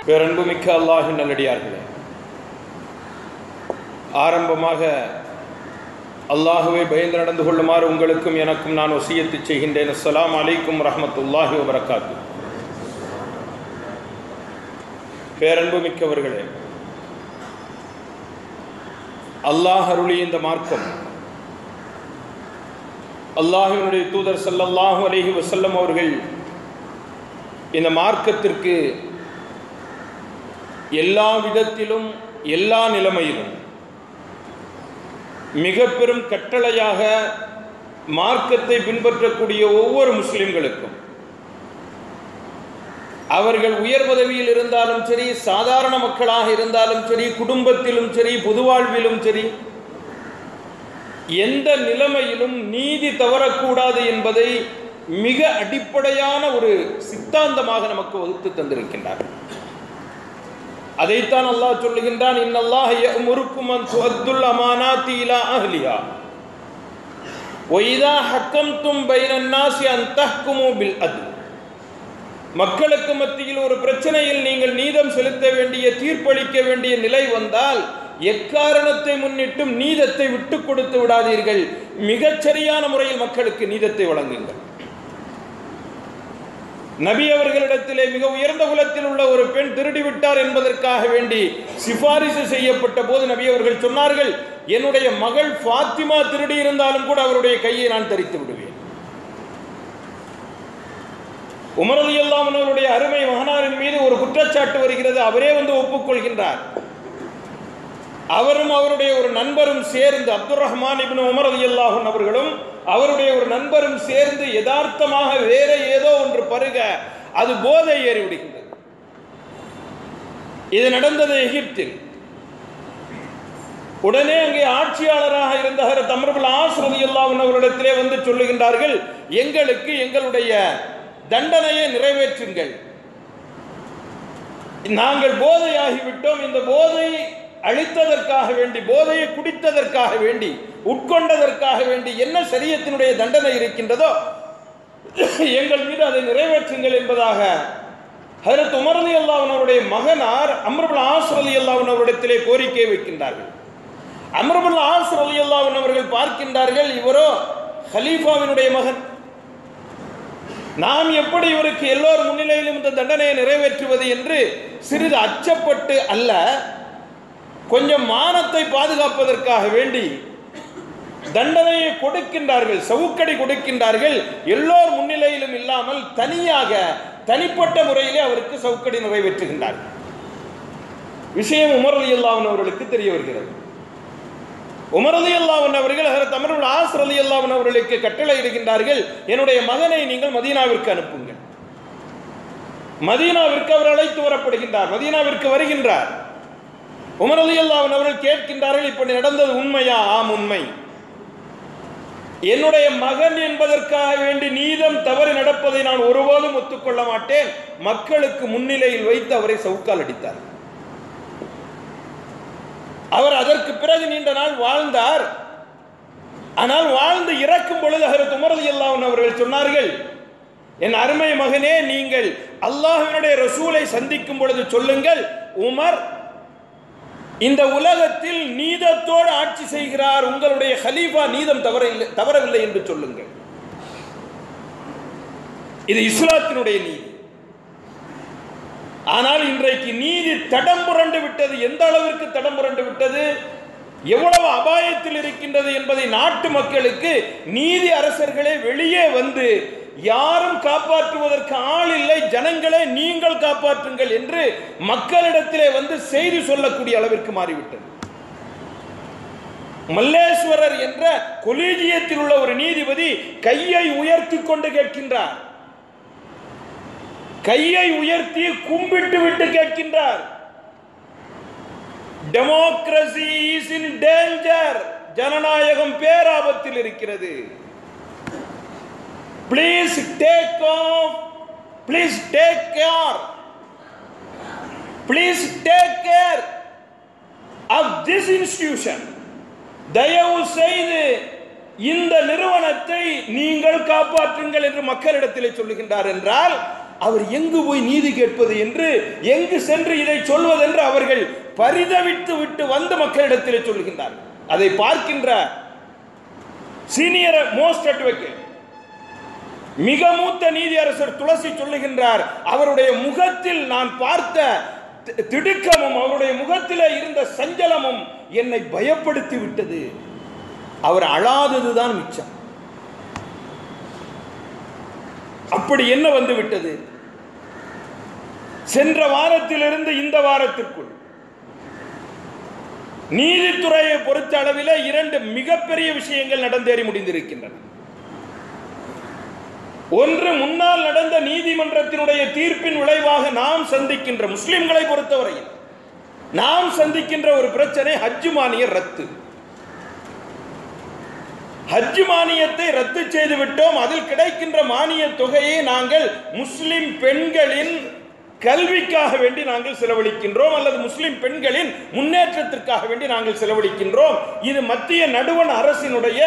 பேரன்புமிக்க அல்லாஹின் நல்லடியார்களே ஆரம்பமாக அல்லாஹுவை பயந்து நடந்து கொள்ளுமாறு உங்களுக்கும் எனக்கும் நான் வசியத்து செய்கின்றேன் அஸ்ஸலாமு அலைக்கும் ரஹமத்துல்லாஹி வபரகாத்து பேரன்புமிக்கவர்களே அல்லாஹ் அருளிய இந்த மார்க்கம் அல்லாஹினுடைய தூதர் ஸல்லல்லாஹு அலைஹி வஸல்லம் அவர்கள் இந்த மார்க்கத்திற்கு எல்லா விதத்திலும் எல்லா நிலைமையிலும் மிக பெரும் கட்டளையாக மார்க்கத்தை பின்பற்றக்கூடிய ஒவ்வொரு முஸ்லிம்களுக்கும் அவர்கள் உயர் பதவியில் இருந்தாலும் சரி சாதாரண மக்களாக இருந்தாலும் சரி குடும்பத்திலும் சரி பொது வாழ்விலும் சரி எந்த நிலைமையிலும் நீதி தவறக்கூடாது என்பதை மிக அடிப்படையான ஒரு சித்தாந்தமாக நமக்கு வகுத்து தந்திருக்கின்றார் அதைத்தான் அல்லாஹ் சொல்லுகின்றான் இன்னல்லாஹ் யஅமுருக்கும் அன் துஅத்துல் அமானாத்தி இலா அஹ்லிஹா وَإِذَا حَكَمْتُمْ بَيْنَ النَّاسِ أَن تَحْكُمُوا بِالْعَدْلِ மக்களுக்கு மத்தியில் ஒரு பிரச்சனையில் நீங்கள் நீதம் செலுத்த வேண்டிய தீர்ப்பளிக்க வேண்டிய நிலை வந்தால் எக்காரணத்தை முன்னிட்டும் நீதத்தை விட்டு கொடுத்து விடாதீர்கள் மிகச்சரியான முறையில் மக்களுக்கு நீதத்தை வழங்குங்கள் நபி அவர்களிடத்திலே மிக உயர்ந்த குலத்தில் உள்ள ஒரு பெண் திருடி விட்டார் என்பதற்காக வேண்டி சிபாரிசு செய்யப்பட்ட போது நபி அவர்கள் சொன்னார்கள் என்னுடைய மகள் ஃபாத்திமா திருடி இருந்தாலும் கூட அவருடைய கையை நான் தரித்து விடுவேன் உமரது எல்லாம் அவருடைய அருமை மகனாரின் மீது ஒரு குற்றச்சாட்டு வருகிறது அவரே வந்து ஒப்புக்கொள்கின்றார் அவரும் அவருடைய ஒரு நண்பரும் சேர்ந்து அப்துல் ரஹ்மான் இப்னு உமர் அலி அல்லாஹன் அவர்களும் அவருடைய ஒரு நண்பரும் சேர்ந்து யதார்த்தமாக வேற ஏதோ ஒன்று பருக அது போதை ஏறி விடுகின்றது இது நடந்தது எகிப்தில் உடனே அங்கே ஆட்சியாளராக இருந்த ஹரத் அமர்புல் ஆஸ்ரதி அல்லாஹன் அவரிடத்திலே வந்து சொல்லுகின்றார்கள் எங்களுக்கு எங்களுடைய தண்டனையை நிறைவேற்றுங்கள் நாங்கள் போதையாகிவிட்டோம் இந்த போதை அழித்ததற்காக வேண்டி போதையை குடித்ததற்காக வேண்டி உட்கொண்டதற்காக வேண்டி என்ன சரியத்தினுடைய தண்டனை இருக்கின்றதோ எங்கள் மீது அதை நிறைவேற்றுங்கள் என்பதாக ஹரத் உமர் அலி அல்லாஹன் அவருடைய மகனார் அம்ரபுல் ஆசர் அலி அல்லாஹன் அவரிடத்திலே கோரிக்கை வைக்கின்றார்கள் அம்ரபுல் ஆசர் அலி அல்லாஹன் அவர்கள் பார்க்கின்றார்கள் இவரோ ஹலீஃபாவினுடைய மகன் நாம் எப்படி இவருக்கு எல்லோர் முன்னிலையிலும் இந்த தண்டனையை நிறைவேற்றுவது என்று சிறிது அச்சப்பட்டு அல்ல கொஞ்சம் மானத்தை பாதுகாப்பதற்காக வேண்டி தண்டனையை கொடுக்கின்றார்கள் சவுக்கடி கொடுக்கின்றார்கள் எல்லோர் முன்னிலையிலும் இல்லாமல் தனியாக தனிப்பட்ட முறையிலே அவருக்கு சவுக்கடி நிறைவேற்றுகின்றார்கள் விஷயம் உமர் அலி அல்லாவன் அவர்களுக்கு தெரிய வருகிறது உமர் அலி அல்லாவன் அவர்கள் ஹரத் அமருல் ஆசர் அலி அல்லாவன் அவர்களுக்கு கட்டளை இடுகின்றார்கள் என்னுடைய மகனை நீங்கள் மதீனாவிற்கு அனுப்புங்கள் மதீனாவிற்கு அவர் அழைத்து வரப்படுகின்றார் மதீனாவிற்கு வருகின்றார் உமர் அலி அல்லாவன் அவர்கள் கேட்கின்றார்கள் இப்படி நடந்தது உண்மையா ஆம் உண்மை என்னுடைய மகன் என்பதற்காக வேண்டி நீதம் தவறு நடப்பதை நான் ஒருபோதும் ஒத்துக்கொள்ள மாட்டேன் மக்களுக்கு முன்னிலையில் வைத்து அவரை சவுக்கால் அடித்தார் அவர் அதற்கு பிறகு நீண்ட நாள் வாழ்ந்தார் ஆனால் வாழ்ந்து இறக்கும் பொழுது ஹரத் உமர் அலி அல்லாஹன் அவர்கள் சொன்னார்கள் என் அருமை மகனே நீங்கள் அல்லாஹினுடைய ரசூலை சந்திக்கும் பொழுது சொல்லுங்கள் உமர் இந்த உலகத்தில் நீதத்தோடு ஆட்சி செய்கிறார் உங்களுடைய ஹலீஃபா நீதம் தவறவில்லை தவறவில்லை என்று சொல்லுங்கள் இது இஸ்லாத்தினுடைய நீதி ஆனால் இன்றைக்கு நீதி தடம் புரண்டு விட்டது எந்த அளவிற்கு தடம் புரண்டு விட்டது எவ்வளவு அபாயத்தில் இருக்கின்றது என்பதை நாட்டு மக்களுக்கு நீதி அரசர்களே வெளியே வந்து யாரும் காப்பாற்றுவதற்கு ஆள் இல்லை ஜனங்களே நீங்கள் காப்பாற்றுங்கள் என்று மக்களிடத்திலே வந்து செய்தி சொல்லக்கூடிய அளவிற்கு மாறிவிட்டது மல்லேஸ்வரர் என்ற கொலீஜியத்தில் உள்ள ஒரு நீதிபதி கையை உயர்த்தி கொண்டு கேட்கின்றார் கையை உயர்த்தி கும்பிட்டு விட்டு கேட்கின்றார் டெமோக்ரசி இஸ் இன் டேஞ்சர் ஜனநாயகம் பேராபத்தில் இருக்கிறது Please take off. Please take care. Please take care of this institution. தயவு செய்து இந்த நிறுவனத்தை நீங்கள் காப்பாற்றுங்கள் என்று மக்களிடத்தில் சொல்லுகின்றார் என்றால் அவர் எங்கு போய் நீதி கேட்பது என்று எங்கு சென்று இதை சொல்வதென்று அவர்கள் பரிதவித்து விட்டு வந்த மக்களிடத்தில் சொல்கின்றார்கள் அதை பார்க்கின்ற சீனியர் மோஸ்ட் அட்வொகேட் மிக மூத்த நீதியரசர் துளசி சொல்லுகின்றார் அவருடைய முகத்தில் நான் பார்த்த தி- திடுக்கமும் அவருடைய முகத்திலே இருந்த சஞ்சலமும் என்னை பயப்படுத்தி விட்டது அவர் அழாததுதான் மிச்சம் அப்படி என்ன வந்து விட்டது சென்ற வாரத்திலிருந்து இந்த வாரத்திற்குள் நீதித்துறையை பொறுத்த அளவில் இரண்டு மிகப்பெரிய விஷயங்கள் நடந்தேறி முடிந்திருக்கின்றன ஒன்று முன்னால் நடந்த நீதிமன்றத்தினுடைய தீர்ப்பின் விளைவாக நாம் சந்திக்கின்ற முஸ்லிம்களை பொறுத்தவரையில் நாம் சந்திக்கின்ற ஒரு பிரச்சனை ஹஜ் மானிய ரத்து ஹஜ் மானியத்தை ரத்து செய்து விட்டோம் அதில் கிடைக்கின்ற மானிய தொகையை நாங்கள் முஸ்லிம் பெண்களின் கல்விக்காக வேண்டி நாங்கள் செலவழிக்கின்றோம் அல்லது முஸ்லிம் பெண்களின் முன்னேற்றத்திற்காக வேண்டி நாங்கள் செலவழிக்கின்றோம் இது மத்திய நடுவண் அரசினுடைய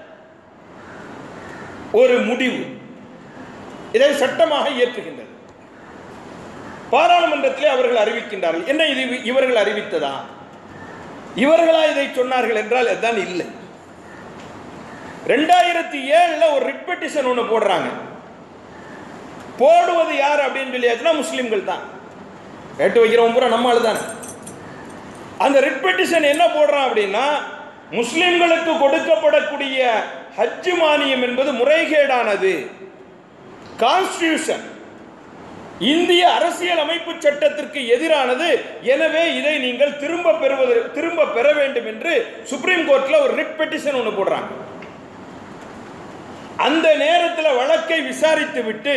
ஒரு முடிவு இதை சட்டமாக இயற்றுகின்றது பாராளுமன்றத்திலே அவர்கள் அறிவிக்கின்றார்கள் என்ன இது இவர்கள் அறிவித்ததா இவர்களா இதை சொன்னார்கள் என்றால் அதுதான் இல்லை ரெண்டாயிரத்தி ஏழுல ஒரு ரிட் பெட்டிஷன் ஒன்று போடுறாங்க போடுவது யார் அப்படின்னு சொல்லியாச்சுன்னா முஸ்லிம்கள் தான் கேட்டு வைக்கிறவங்க பூரா நம்ம ஆளு தானே அந்த ரிட் பெட்டிஷன் என்ன போடுறான் அப்படின்னா முஸ்லிம்களுக்கு கொடுக்கப்படக்கூடிய ஹஜ் மானியம் என்பது முறைகேடானது கான்ஸ்டியூஷன் இந்திய அரசியல் அமைப்பு சட்டத்திற்கு எதிரானது எனவே இதை நீங்கள் திரும்ப பெறுவது திரும்ப பெற வேண்டும் என்று சுப்ரீம் கோர்ட்ல ஒரு ரிட் பெட்டிஷன் ஒன்று போடுறாங்க அந்த நேரத்தில் வழக்கை விசாரித்து விட்டு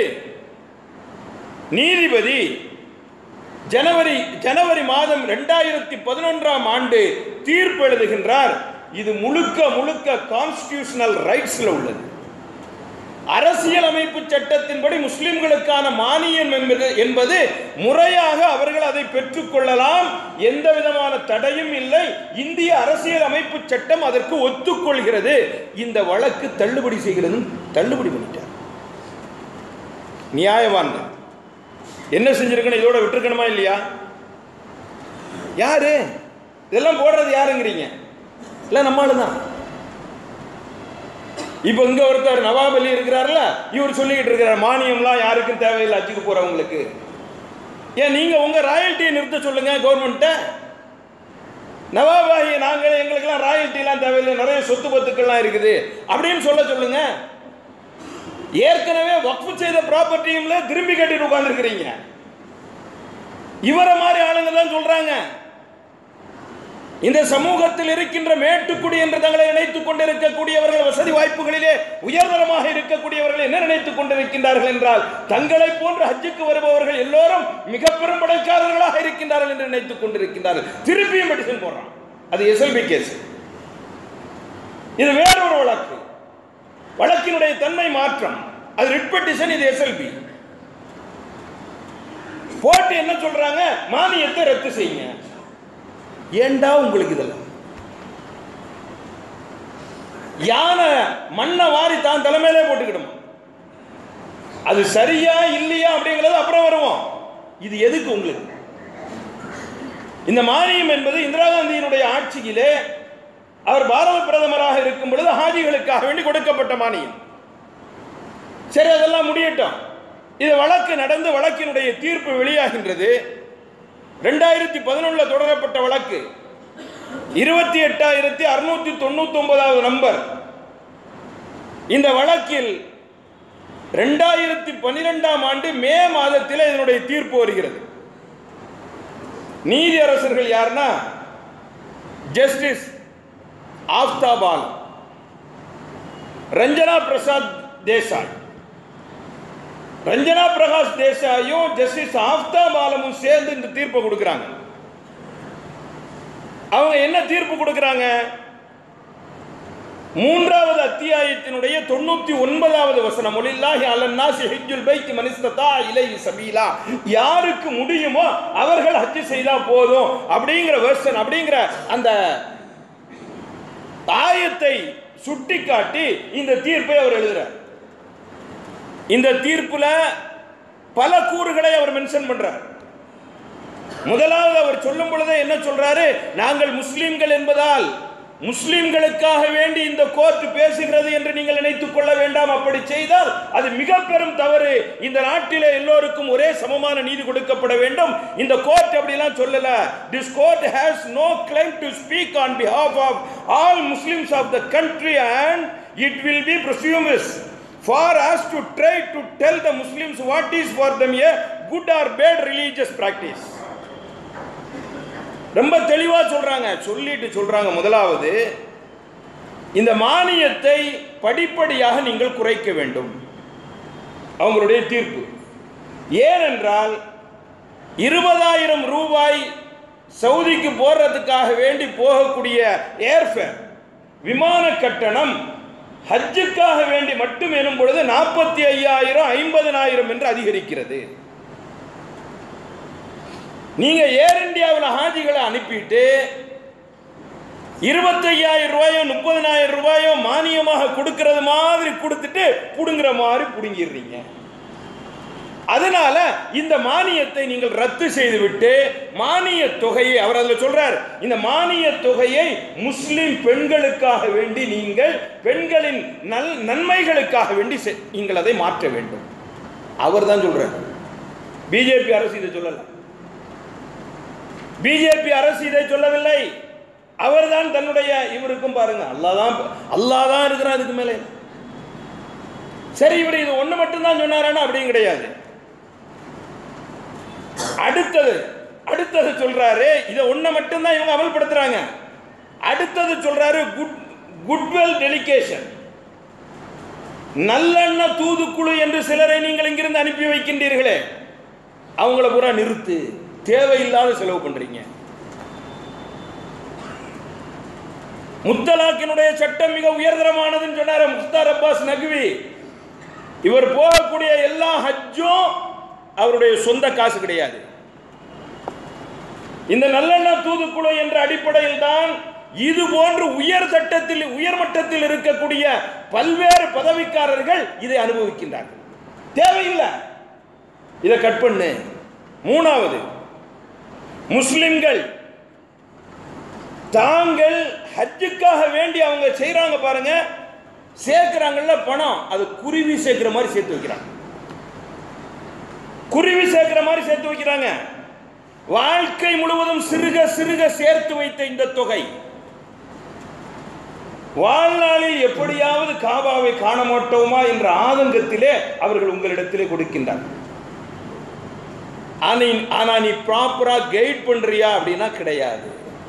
நீதிபதி ஜனவரி ஜனவரி மாதம் ரெண்டாயிரத்தி பதினொன்றாம் ஆண்டு தீர்ப்பு எழுதுகின்றார் இது முழுக்க முழுக்க கான்ஸ்டியூஷனல் ரைட்ஸ்ல உள்ளது அரசியல் அமைப்பு சட்டத்தின்படி முஸ்லிம்களுக்கான மானியம் என்பது என்பது முறையாக அவர்கள் அதை பெற்றுக்கொள்ளலாம் எந்த விதமான தடையும் இல்லை இந்திய அரசியல் அமைப்பு சட்டம் அதற்கு ஒத்துக்கொள்கிறது இந்த வழக்கு தள்ளுபடி செய்கிறது தள்ளுபடி பண்ணிட்டார் நியாயவான் என்ன செஞ்சிருக்கணும் இதோட விட்டுருக்கணுமா இல்லையா யாரு இதெல்லாம் போடுறது யாருங்கிறீங்க இல்லை நம்மளால தான் இப்போ இங்க ஒருத்தர் நவாப் அலி இருக்கிறார்ல இவர் சொல்லிக்கிட்டு இருக்கிறார் மானியம்லாம் யாருக்கும் தேவையில்லை அச்சுக்கு போறவங்களுக்கு ஏன் நீங்க உங்க ராயல்ட்டியை நிறுத்த சொல்லுங்க கவர்மெண்ட்ட நவாபாகி நாங்கள் எங்களுக்கெல்லாம் ராயல்ட்டிலாம் தேவையில்லை நிறைய சொத்து பத்துக்கள்லாம் இருக்குது அப்படின்னு சொல்ல சொல்லுங்க ஏற்கனவே வக்ஃபு செய்த ப்ராப்பர்ட்டியும்ல திரும்பி கட்டிட்டு உட்கார்ந்துருக்கிறீங்க இவரை மாதிரி ஆளுங்க தான் சொல்றாங்க இந்த சமூகத்தில் இருக்கின்ற மேட்டுக்குடி என்று தங்களை நினைத்துக் கொண்டிருக்கக்கூடியவர்கள் வசதி வாய்ப்புகளிலே உயர்தரமாக இருக்கக்கூடியவர்கள் என்ன நினைத்துக் கொண்டிருக்கின்றார்கள் என்றால் தங்களை போன்ற ஹஜ்ஜுக்கு வருபவர்கள் எல்லோரும் மிக பெரும் படைக்காரர்களாக இருக்கின்றார்கள் என்று நினைத்துக் கொண்டிருக்கின்றார்கள் திருப்பியும் மெடிசன் போடுறான் அது எஸ்எல்பி கேஸ் இது வேறொரு வழக்கு வழக்கினுடைய தன்மை மாற்றம் அது ரிட் பெட்டிஷன் இது எஸ்எல்பி போட்டு என்ன சொல்றாங்க மானியத்தை ரத்து செய்யுங்க ஏண்டா உங்களுக்கு இதெல்லாம் யானை மண்ணை வாரி தான் தலைமையிலே போட்டுக்கிடும் அது சரியா இல்லையா அப்படிங்கிறது அப்புறம் வருவோம் இது எதுக்கு உங்களுக்கு இந்த மானியம் என்பது இந்திரா காந்தியினுடைய ஆட்சியிலே அவர் பாரத பிரதமராக இருக்கும் பொழுது ஹாஜிகளுக்காக வேண்டி கொடுக்கப்பட்ட மானியம் சரி அதெல்லாம் முடியட்டும் இது வழக்கு நடந்து வழக்கினுடைய தீர்ப்பு வெளியாகின்றது ரெண்டாயிரத்தி பதினொன்னுல தொடரப்பட்ட வழக்கு இருபத்தி எட்டாயிரத்தி அறுநூத்தி தொண்ணூத்தி ஒன்பதாவது நம்பர் இந்த வழக்கில் ரெண்டாயிரத்தி பன்னிரெண்டாம் ஆண்டு மே மாதத்தில் இதனுடைய தீர்ப்பு வருகிறது நீதி அரசர்கள் யாருன்னா ஜஸ்டிஸ் ஆஃப்தாபால் ரஞ்சனா பிரசாத் தேசாய் ரஞ்சனா பிரகாஷ் தேசாயும் ஜஸ்டிஸ் ஆஃப்தாப் ஆலமும் சேர்ந்து இந்த தீர்ப்பை கொடுக்குறாங்க அவங்க என்ன தீர்ப்பு கொடுக்குறாங்க மூன்றாவது அத்தியாயத்தினுடைய தொண்ணூத்தி ஒன்பதாவது வசனம் ஒலில்லாஹி அலன்னாசி ஹிஜ்ஜுல் பைத் மனிஸ்ததா இலை சபீலா யாருக்கு முடியுமோ அவர்கள் ஹஜ் செய்தா போதும் அப்படிங்கிற வெர்ஷன் அப்படிங்கிற அந்த ஆயத்தை சுட்டிக்காட்டி இந்த தீர்ப்பை அவர் எழுதுறார் இந்த தீர்ப்புல பல கூறுகளை அவர் மென்ஷன் பண்றார் முதலாவது அவர் சொல்லும் பொழுதே என்ன சொல்றாரு நாங்கள் முஸ்லிம்கள் என்பதால் முஸ்லிம்களுக்காக வேண்டி இந்த கோர்ட் பேசுகிறது என்று நீங்கள் நினைத்துக் கொள்ள வேண்டாம் அப்படி செய்தால் அது மிக பெரும் தவறு இந்த நாட்டிலே எல்லோருக்கும் ஒரே சமமான நீதி கொடுக்கப்பட வேண்டும் இந்த கோர்ட் அப்படிலாம் சொல்லல this court has no claim to speak on behalf of all Muslims of the country and it will be presumptuous for us to try to tell the Muslims what is for them a good or bad religious practice ரொம்ப தெளிவா சொல்றாங்க சொல்லிட்டு சொல்றாங்க முதலாவது இந்த மானியத்தை படிப்படியாக நீங்கள் குறைக்க வேண்டும் அவங்களுடைய தீர்ப்பு ஏனென்றால் இருபதாயிரம் ரூபாய் சவுதிக்கு போறதுக்காக வேண்டி போகக்கூடிய ஏர்ஃபேர் விமான கட்டணம் ஹஜ்ஜுக்காக வேண்டி மட்டும் எனும் பொழுது நாற்பத்தி ஐயாயிரம் ஐம்பதனாயிரம் என்று அதிகரிக்கிறது நீங்க ஏர் இந்தியாவில் ஹாஜிகளை அனுப்பிட்டு இருபத்தையாயிரம் ரூபாயோ முப்பதனாயிரம் ரூபாயோ மானியமாக கொடுக்கிறது மாதிரி கொடுத்துட்டு புடுங்குற மாதிரி புடுங்கிடுறீங்க அதனால இந்த மானியத்தை நீங்கள் ரத்து செய்துவிட்டு மானிய தொகையை அவர் அதில் சொல்றார் இந்த மானிய தொகையை முஸ்லிம் பெண்களுக்காக வேண்டி நீங்கள் பெண்களின் நல் நன்மைகளுக்காக வேண்டி செ- நீங்கள் அதை மாற்ற வேண்டும் அவர் தான் சொல்றார் பிஜேபி அரசு இதை சொல்லல பிஜேபி அரசு இதை சொல்லவில்லை அவர்தான் தன்னுடைய இவருக்கும் பாருங்க அல்லாஹ் தான் அல்லாஹ் தான் இருக்கிறான் அதுக்கு மேலே சரி இவர் இது ஒண்ணு மட்டும்தான் சொன்னாரானா அப்படியும் கிடையாது அடுத்தது அடுத்தது சொல்றாரு இதை ஒண்ண மட்டும்தான் இவங்க அமல்படுத்துறாங்க அடுத்தது சொல்றாரு குட் குட்வெல் டெலிகேஷன் நல்லெண்ண தூதுக்குழு என்று சிலரை நீங்கள் இங்கிருந்து அனுப்பி வைக்கின்றீர்களே அவங்கள பூரா நிறுத்து தேவையில்லாத செலவு பண்றீங்க முத்தலாக்கினுடைய சட்டம் மிக உயர்தரமானதுன்னு சொன்னாரு முக்தார் அப்பாஸ் நக்வி இவர் போகக்கூடிய எல்லா ஹஜ்ஜும் அவருடைய சொந்த காசு கிடையாது இந்த நல்லெண்ண தூதுக்குழு என்ற அடிப்படையில் தான் இது போன்று உயர் தட்டத்தில் உயர் மட்டத்தில் இருக்கக்கூடிய பல்வேறு பதவிக்காரர்கள் இதை அனுபவிக்கின்றார்கள் தேவையில்லை இதை கட் பண்ணு மூணாவது முஸ்லிம்கள் தாங்கள் ஹஜ்ஜுக்காக வேண்டி அவங்க செய்றாங்க பாருங்க சேர்க்கிறாங்கல்ல பணம் அது குருவி சேர்க்கிற மாதிரி சேர்த்து வைக்கிறாங்க குருவி சேர்க்கிற மாதிரி சேர்த்து வைக்கிறாங்க வாழ்க்கை முழுவதும் சிறுக சிறுக சேர்த்து வைத்த இந்த தொகை வாழ்நாளில் எப்படியாவது காபாவை காண மாட்டோமா என்ற ஆதங்கத்திலே அவர்கள் உங்களிடத்திலே கொடுக்கின்றார்கள் ஆனா நீ- ஆனா நீ ப்ராப்பரா கைட் பண்றியா அப்படின்னா கிடையாது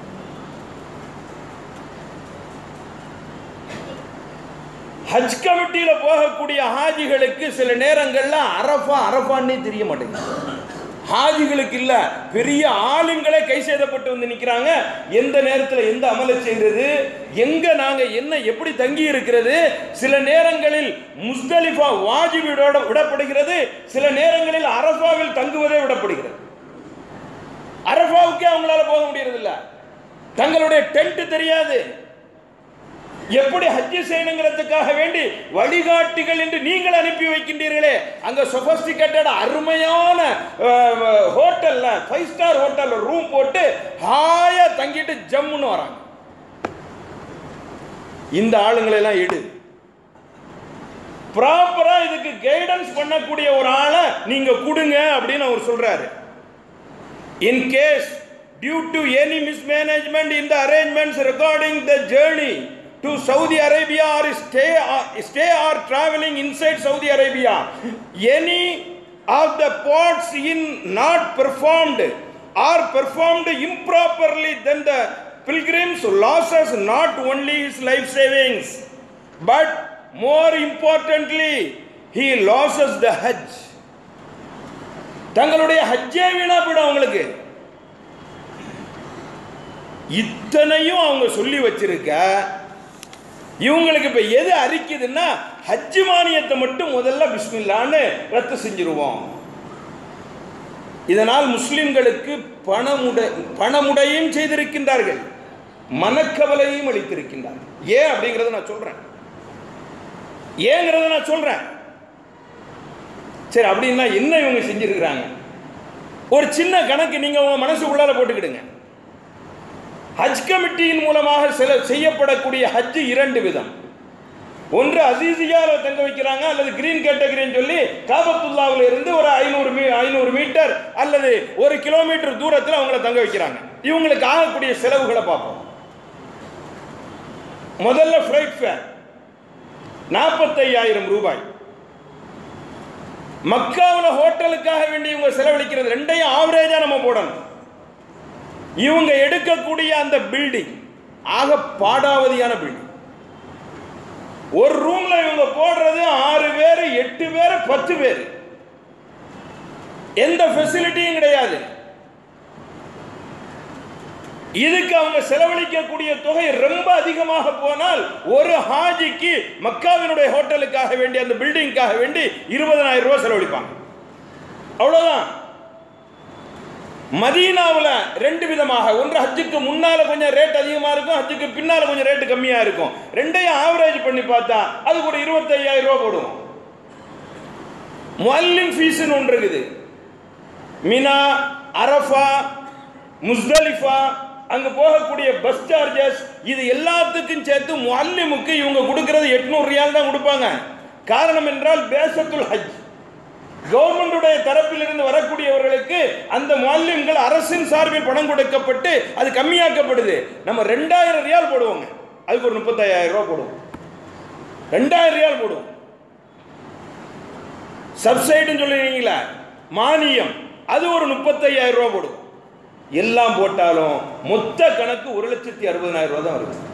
ஹஜ் கமிட்டியில போகக்கூடிய ஹாஜிகளுக்கு சில நேரங்கள்ல அரஃபா அரஃபான்னே தெரிய மாட்டேங்குது ஹாஜிகளுக்கு இல்ல பெரிய ஆளுங்களே கை செய்தப்பட்டு வந்து நிக்கிறாங்க எந்த நேரத்தில் எந்த அமலை செய்யறது எங்க நாங்க என்ன எப்படி தங்கி இருக்கிறது சில நேரங்களில் முஸ்தலிஃபா வாஜிபிடோட விடப்படுகிறது சில நேரங்களில் அரஃபாவில் தங்குவதே விடப்படுகிறது அரஃபாவுக்கே அவங்களால போக முடியறதில்ல தங்களுடைய டென்ட் தெரியாது எப்படி ஹஜ்ஜு செய்யணுங்கிறதுக்காக வேண்டி வழிகாட்டிகள் என்று நீங்கள் அனுப்பி வைக்கின்றீர்களே அங்க சொபஸ்டிகேட்டட் அருமையான அஹ், ஹோட்டல்ல ஃபைவ் ஸ்டார் ஹோட்டல்ல ரூம் போட்டு ஹாயா தங்கிட்டு ஜம்முன்னு வராங்க இந்த ஆளுங்களை எல்லாம் எடு ப்ராப்பரா இதுக்கு கைடன்ஸ் பண்ணக்கூடிய ஒரு ஆளை நீங்க கொடுங்க அப்படின்னு அவர் சொல்றாரு in case due to any mismanagement in the arrangements regarding the journey to Saudi Arabia or stay or, stay or traveling inside Saudi Arabia any of the parts in not performed or performed improperly then the pilgrims losses not only his life savings but more importantly he loses the hajj தங்களுடைய ஹஜ்ஜே வீணா போயிடும் அவங்களுக்கு இத்தனையும் அவங்க சொல்லி வச்சிருக்க இவங்களுக்கு இப்ப எது அரிக்குதுன்னா ஹஜ்ஜு மானியத்தை மட்டும் முதல்ல பிஸ்மில்லான்னு ரத்து செஞ்சிருவோம் இதனால் முஸ்லிம்களுக்கு பணமுட பணமுடையும் செய்திருக்கின்றார்கள் மனக்கவலையும் அளித்திருக்கின்றார்கள் ஏன் அப்படிங்கறத நான் சொல்றேன் ஏங்கிறத நான் சொல்றேன் சரி அப்படின்னா என்ன இவங்க செஞ்சிருக்கிறாங்க ஒரு சின்ன கணக்கு நீங்க உங்க மனசுக்குள்ளார போட்டுக்கிடுங்க ஹஜ் கமிட்டியின் மூலமாக சில செய்யப்படக்கூடிய ஹஜ் இரண்டு விதம் ஒன்று அசீசியால தங்க வைக்கிறாங்க அல்லது கிரீன் கேட்டகரின்னு சொல்லி காபத்துல்லாவில் இருந்து ஒரு ஐநூறு மீ ஐநூறு மீட்டர் அல்லது ஒரு கிலோமீட்டர் தூரத்தில் அவங்கள தங்க வைக்கிறாங்க இவங்களுக்கு ஆகக்கூடிய செலவுகளை பார்ப்போம் முதல்ல ஃப்ளைட் ஃபேர் நாற்பத்தையாயிரம் ரூபாய் மக்காவில் ஹோட்டலுக்காக வேண்டி இவங்க செலவழிக்கிறது ரெண்டையும் ஆவரேஜா நம்ம போடணும் இவங்க எடுக்கக்கூடிய அந்த பில்டிங் ஆக பாடாவதியான பில்டிங் ஒரு ரூம்ல இவங்க போடுறது ஆறு பேர் எட்டு பேர் பத்து பேர் எந்த ஃபெசிலிட்டியும் கிடையாது இதுக்கு அவங்க செலவழிக்கக்கூடிய தொகை ரொம்ப அதிகமாக போனால் ஒரு ஹாஜிக்கு மக்காவினுடைய ஹோட்டலுக்காக வேண்டி அந்த பில்டிங்காக வேண்டி இருபதனாயிரம் ரூபாய் செலவழிப்பாங்க அவ்வளவுதான் மதீனாவில் ரெண்டு விதமாக ஒன்று ஹஜ்ஜுக்கு முன்னால கொஞ்சம் ரேட் அதிகமாக இருக்கும் ஹஜ்ஜுக்கு பின்னால கொஞ்சம் ரேட்டு கம்மியாக இருக்கும் ரெண்டையும் ஆவரேஜ் பண்ணி பார்த்தா அதுக்கு ஒரு இருபத்தையாயிரம் ரூபா போடும் முல்லிம் ஃபீஸ்னு ஒன்று இருக்குது மினா அரஃபா முஸ்தலிஃபா அங்க போகக்கூடிய பஸ் சார்ஜஸ் இது எல்லாத்துக்கும் சேர்த்து முல்லிமுக்கு இவங்க கொடுக்கிறது எட்நூறு ரியால் தான் கொடுப்பாங்க காரணம் என்றால் பேசத்துல் ஹஜ் கவர்மெண்டுடைய தரப்பிலிருந்து வரக்கூடியவர்களுக்கு அந்த மாலியங்கள் அரசின் சார்பில் பணம் கொடுக்கப்பட்டு அது கம்மியாக்கப்படுது நம்ம ரெண்டாயிரம் ரியால் போடுவோங்க அதுக்கு ஒரு முப்பத்தாயிரம் ரூபாய் போடுவோம் ரெண்டாயிரம் ரியால் போடுவோம் சப்சைடுன்னு சொல்லுவீங்களா மானியம் அது ஒரு முப்பத்தையாயிரம் ரூபாய் போடுவோம் எல்லாம் போட்டாலும் மொத்த கணக்கு ஒரு லட்சத்தி அறுபதனாயிரம் ரூபாய் தான் வருது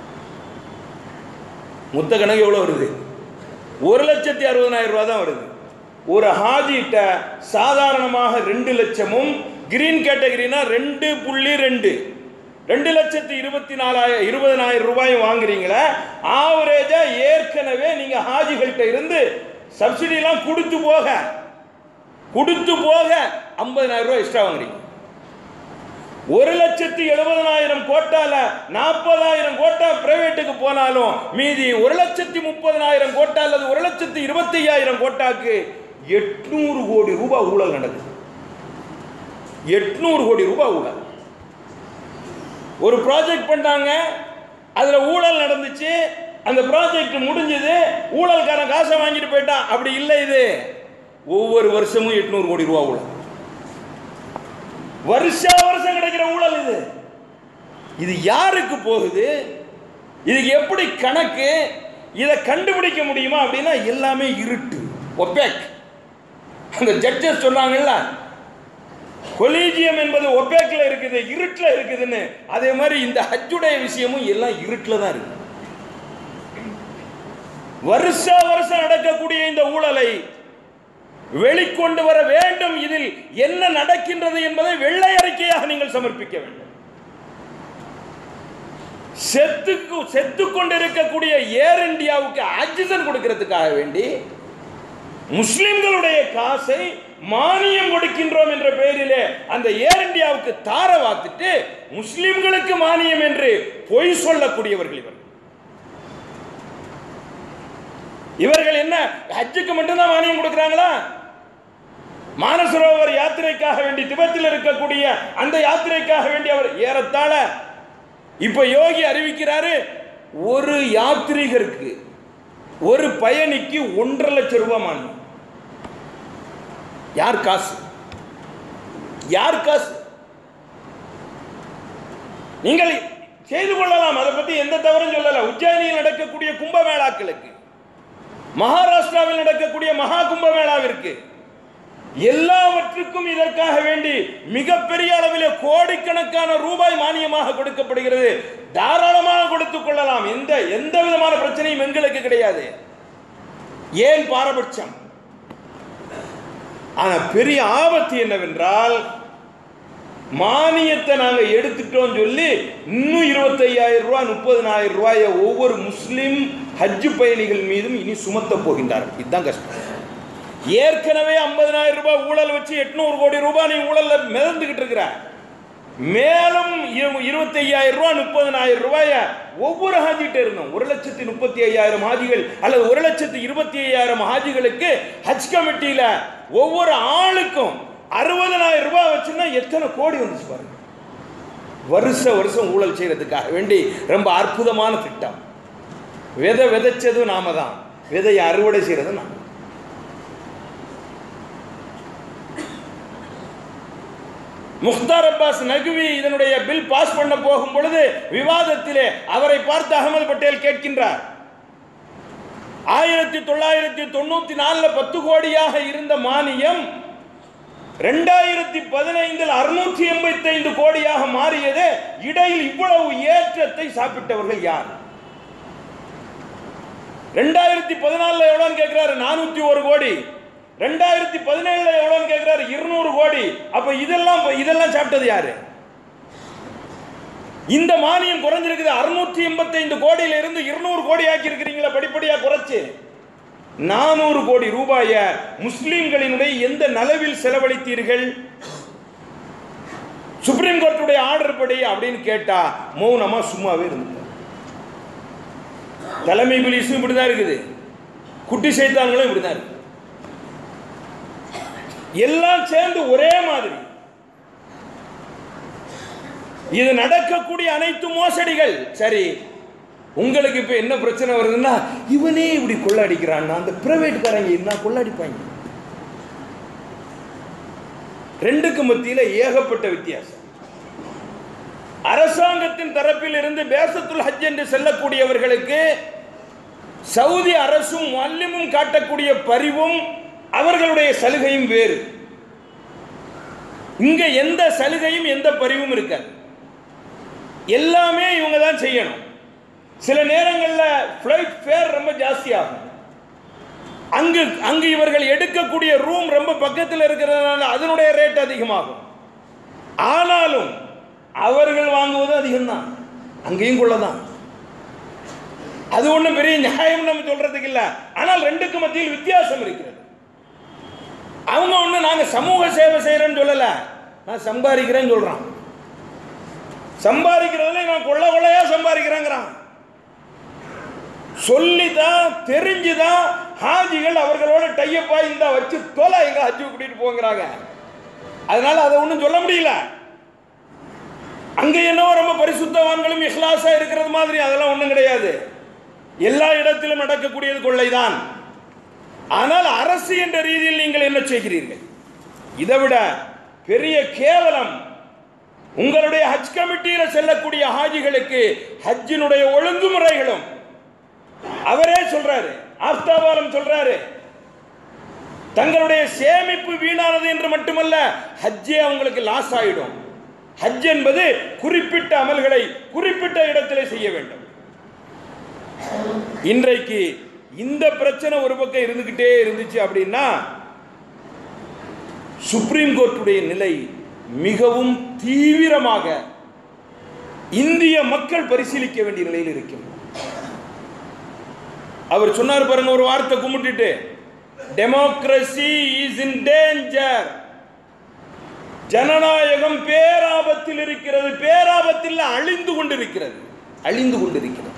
மொத்த கணக்கு எவ்வளோ வருது ஒரு லட்சத்தி அறுபதனாயிரம் ரூபாய் தான் வருது ஒரு ஹாஜிட்ட சாதாரணமாக ரெண்டு லட்சமும் கிரீன் கேட்டகரினா ரெண்டு புள்ளி ரெண்டு ரெண்டு லட்சத்தி இருபத்தி நாலாயிரம் இருபதனாயிரம் ரூபாயும் வாங்குறீங்களா ஆவரேஜா ஏற்கனவே நீங்க ஹாஜிகள்கிட்ட இருந்து சப்சிடிலாம் கொடுத்து போக கொடுத்து போக ஐம்பதனாயிரம் ரூபாய் எக்ஸ்ட்ரா வாங்குறீங்க ஒரு லட்சத்தி எழுபதனாயிரம் கோட்டால நாற்பதாயிரம் கோட்டா பிரைவேட்டுக்கு போனாலும் மீதி ஒரு லட்சத்தி முப்பதனாயிரம் கோட்டா அல்லது ஒரு லட்சத்தி இருபத்தி ஐயாயிரம் கோட்டாக்கு எட்நூறு கோடி ரூபாய் ஊழல் நடக்குது எட்நூறு கோடி ரூபாய் ஊழல் ஒரு ப்ராஜெக்ட் பண்ணாங்க அதுல ஊழல் நடந்துச்சு அந்த ப்ராஜெக்ட் முடிஞ்சது ஊழல்காரன் காசை வாங்கிட்டு போயிட்டான் அப்படி இல்லை இது ஒவ்வொரு வருஷமும் எட்நூறு கோடி ரூபாய் ஊழல் வருஷா வருஷம் கிடைக்கிற ஊழல் இது இது யாருக்கு போகுது இதுக்கு எப்படி கணக்கு இதை கண்டுபிடிக்க முடியுமா அப்படின்னா எல்லாமே இருட்டு ஒப்பேக் அந்த ஜட்ஜஸ் சொன்னாங்கல்ல கொலீஜியம் என்பது ஒப்பேக்ல இருக்குது இருட்டில் இருக்குதுன்னு அதே மாதிரி இந்த ஹஜ்ஜுடைய விஷயமும் எல்லாம் இருட்டில் தான் இருக்கு வருஷா வருஷம் நடக்கக்கூடிய இந்த ஊழலை வெளிக்கொண்டு வர வேண்டும் இதில் என்ன நடக்கின்றது என்பதை வெள்ளை அறிக்கையாக நீங்கள் சமர்ப்பிக்க வேண்டும் செத்துக்கு செத்து கொண்டிருக்கக்கூடிய ஏர் இந்தியாவுக்கு ஆக்சிஜன் கொடுக்கிறதுக்காக வேண்டி முஸ்லிம்களுடைய காசை மானியம் கொடுக்கின்றோம் என்ற பெயரிலே அந்த ஏர் இந்தியாவுக்கு தார வாத்துட்டு முஸ்லிம்களுக்கு மானியம் என்று பொய் சொல்லக்கூடியவர்கள் இவர்கள் இவர்கள் என்ன ஹஜ்ஜுக்கு மட்டும்தான் மானியம் கொடுக்குறாங்களா மானசரோவர் யாத்திரைக்காக வேண்டி திபத்தில் இருக்கக்கூடிய அந்த யாத்திரைக்காக வேண்டி அவர் ஏறத்தாழ இப்ப யோகி அறிவிக்கிறாரு ஒரு யாத்ரீகருக்கு ஒரு பயணிக்கு ஒன்றரை லட்சம் ரூபாய் மானியம் யார் காசு யார் காசு நீங்கள் செய்து கொள்ளலாம் அதை பத்தி எந்த தவறும் சொல்லல உஜ்ஜயினியில் நடக்கக்கூடிய கும்பமேளாக்களுக்கு மகாராஷ்டிராவில் நடக்கக்கூடிய மகா கும்பமேளாவிற்கு எல்லாவற்றுக்கும் இதற்காக வேண்டி மிகப்பெரிய அளவிலே கோடிக்கணக்கான ரூபாய் மானியமாக கொடுக்கப்படுகிறது தாராளமாக கொடுத்துக் கொள்ளலாம் எந்த எந்த விதமான பிரச்சனையும் எங்களுக்கு கிடையாது ஏன் பாரபட்சம் ஆனா பெரிய ஆபத்து என்னவென்றால் மானியத்தை நாங்க எடுத்துட்டோம் சொல்லி இன்னும் இருபத்தையாயிரம் ரூபாய் முப்பதினாயிரம் ரூபாயை ஒவ்வொரு முஸ்லிம் ஹஜ்ஜு பயணிகள் மீதும் இனி சுமத்த போகின்றார்கள் இதுதான் கஷ்டம் ஏற்கனவே ஐம்பதனாயிரம் ரூபாய் ஊழல் வச்சு எட்நூறு கோடி ரூபாய் நீ ஊழல்ல மிதந்துகிட்டு இருக்கிற மேலும் இருபத்தி ஐயாயிரம் ரூபாய் முப்பதனாயிரம் ரூபாய ஒவ்வொரு ஹாஜிட்ட இருந்தோம் ஒரு லட்சத்தி முப்பத்தி ஐயாயிரம் ஹாஜிகள் அல்லது ஒரு லட்சத்தி இருபத்தி ஐயாயிரம் ஹாஜிகளுக்கு ஹஜ் கமிட்டியில ஒவ்வொரு ஆளுக்கும் அறுபதனாயிரம் ரூபாய் வச்சுன்னா எத்தனை கோடி வந்துச்சு பாருங்க வருஷ வருஷம் ஊழல் செய்யறதுக்காக வேண்டி ரொம்ப அற்புதமான திட்டம் விதை விதைச்சதும் நாம தான் விதையை அறுவடை செய்யறது நாம முக்தார் அப்பாஸ் நகுவி இதனுடைய பில் பாஸ் பண்ண போகும் பொழுது விவாதத்திலே அவரை பார்த்து அகமது பட்டேல் கேட்கின்றார் ஆயிரத்தி தொள்ளாயிரத்தி தொண்ணூத்தி நாலுல பத்து கோடியாக இருந்த மானியம் ரெண்டாயிரத்தி பதினைந்தில் அறுநூற்றி எண்பத்தி ஐந்து கோடியாக மாறியது இடையில் இவ்வளவு ஏற்றத்தை சாப்பிட்டவர்கள் யார் ரெண்டாயிரத்தி பதினாலுல எவ்வளோன்னு கேட்கிறாரு நானூத்தி ஒரு கோடி ரெண்டாயிரத்தி பதினேழுல எவ்வளோன்னு கேட்கிறாரு இருநூறு கோடி அப்ப இதெல்லாம் இதெல்லாம் சாப்பிட்டது யாரு இந்த மானியம் குறைஞ்சிருக்குது அறுநூற்றி எண்பத்தைந்து கோடியில இருந்து இருநூறு கோடி ஆக்கி இருக்கிறீங்களா படிப்படியா குறைச்சு நானூறு கோடி ரூபாய முஸ்லிம்களினுடைய எந்த நலவில் செலவழித்தீர்கள் சுப்ரீம் கோர்ட்டுடைய ஆர்டர் படி அப்படின்னு கேட்டா மௌனமா சும்மாவே இருந்துட்டார் தலைமை போலீஸும் இப்படிதான் இருக்குது குட்டி சைத்தான்களும் இப்படிதான் இருக்கு எல்லாம் சேர்ந்து ஒரே மாதிரி இது நடக்கக்கூடிய அனைத்து மோசடிகள் சரி உங்களுக்கு இப்ப என்ன பிரச்சனை வருதுன்னா இவனே இப்படி கொள்ளடிக்கிறான்னா அந்த பிரைவேட்காரங்க என்ன கொள்ளடிப்பாங்க ரெண்டுக்கு மத்தியில ஏகப்பட்ட வித்தியாசம் அரசாங்கத்தின் தரப்பில் இருந்து பேசத்துல் ஹஜ் என்று செல்லக்கூடியவர்களுக்கு சவுதி அரசும் மல்லிமும் காட்டக்கூடிய பரிவும் அவர்களுடைய சலுகையும் வேறு இங்க எந்த சலுகையும் எந்த பரிவும் இருக்காது எல்லாமே இவங்க தான் செய்யணும் சில நேரங்களில் ஃப்ளைட் ஃபேர் ரொம்ப ஜாஸ்தி ஆகும் அங்கு அங்கு இவர்கள் எடுக்கக்கூடிய ரூம் ரொம்ப பக்கத்தில் இருக்கிறதுனால அதனுடைய ரேட் அதிகமாகும் ஆனாலும் அவர்கள் வாங்குவது அதிகம்தான் அங்கேயும் கொள்ளதான் அது ஒன்றும் பெரிய நியாயம் நம்ம சொல்றதுக்கு இல்லை ஆனால் ரெண்டுக்கு மத்தியில் வித்தியாசம் இருக்கிறது அவங்க ஒன்று நாங்கள் சமூக சேவை செய்கிறேன்னு சொல்லலை நான் சம்பாதிக்கிறேன்னு சொல்கிறான் சம்பாதிக்கிறதுல நான் கொள்ள கொள்ளையா சம்பாதிக்கிறேங்கிறான் சொல்லிதான் தெரிஞ்சுதான் ஹாஜிகள் அவர்களோட டையப்பா இந்த வச்சு தொலை எங்க ஹஜ்ஜு கூட்டிட்டு போங்கிறாங்க அதனால அதை ஒன்றும் சொல்ல முடியல அங்க என்னவோ ரொம்ப பரிசுத்தவான்களும் இஹ்லாஸா இருக்கிறது மாதிரி அதெல்லாம் ஒன்றும் கிடையாது எல்லா இடத்திலும் நடக்கக்கூடியது கொள்ளைதான் ஆனால் அரசு என்ற ரீதியில் நீங்கள் என்ன செய்கிறீர்கள் இதை விட பெரிய கேவலம் உங்களுடைய ஹஜ் கமிட்டியில் செல்லக்கூடிய ஹாஜிகளுக்கு ஹஜ்ஜினுடைய ஒழுங்குமுறைகளும் அவரே சொல்றாரு ஆஸ்தாபாலம் சொல்றாரு தங்களுடைய சேமிப்பு வீணானது என்று மட்டுமல்ல ஹஜ்ஜே அவங்களுக்கு லாஸ் ஆயிடும் ஹஜ் என்பது குறிப்பிட்ட அமல்களை குறிப்பிட்ட இடத்திலே செய்ய வேண்டும் இன்றைக்கு இந்த பிரச்சனை ஒரு பக்கம் இருந்துகிட்டே இருந்துச்சு அப்படின்னா சுப்ரீம் கோர்ட்டுடைய நிலை மிகவும் தீவிரமாக இந்திய மக்கள் பரிசீலிக்க வேண்டிய நிலையில் இருக்கும் அவர் சொன்னார் பாருங்க ஒரு வார்த்தை கும்பிட்டுட்டு டெமோக்ரஸி இஸ் இன் டேஞ்சர் ஜனநாயகம் பேராபத்தில் இருக்கிறது பேராபத்தில் அழிந்து கொண்டிருக்கிறது அழிந்து கொண்டிருக்கிறது